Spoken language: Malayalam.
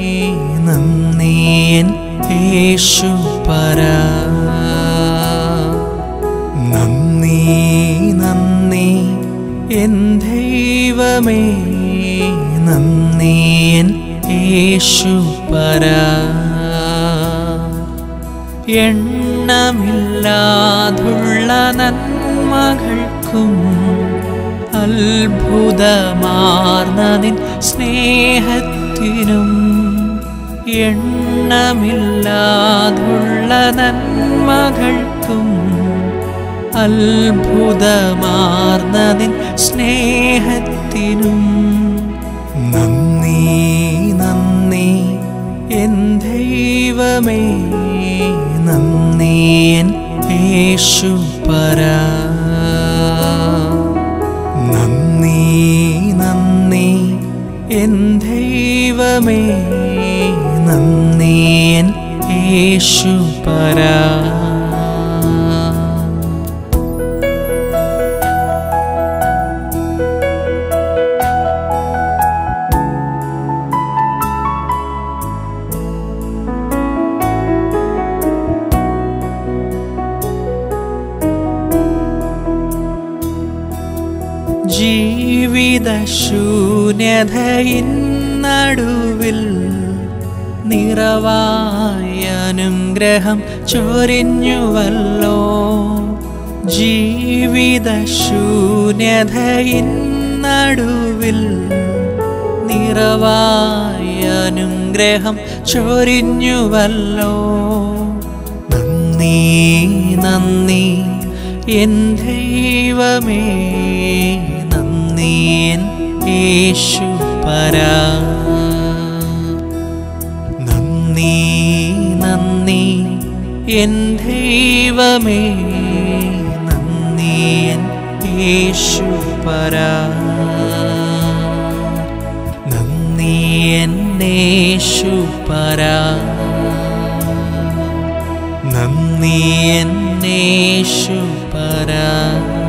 നന്ദി എൻ യേശു പരാ നന്ദി നന്ദി എൻ ദൈവമേ നന്ദി എൻ യേശു പരാ എണ്ണമില്ലാതുള്ള നന്മകൾക്കും അത്ഭുതമാർന്ന നിൻ സ്നേഹത്തിനും എണ്ണമില്ലാതുള്ള നന്മകൾക്കും അത്ഭുതമാർന്ന നിൻ സ്നേഹത്തിനും നന്ദി നന്ദി എൻ ദൈവമേ നന്ദി എൻ യേശു പരാ നന്ദി നന്ദി എൻ ദൈവമേ നന്ദി എൻ യേശു പരാ ജീവിത ശൂന്യതയിൻ നടുവിൽ നിറവായ അനുഗ്രഹം ചൊരിഞ്ഞുവല്ലോ ജീവിത ശൂന്യതയിൻ നടുവിൽ നിറവായ അനുഗ്രഹം ചൊരിഞ്ഞുവല്ലോ നന്ദി നന്ദി എൻ ദൈവമേ നന്ദി എൻ യേശു പരാ നന്ദി നന്ദി എൻ ദൈവമേ നന്ദി എൻ യേശു പരാ നന്ദി എൻ യേശു പരാ നന്ദി എന്നേശു പരാ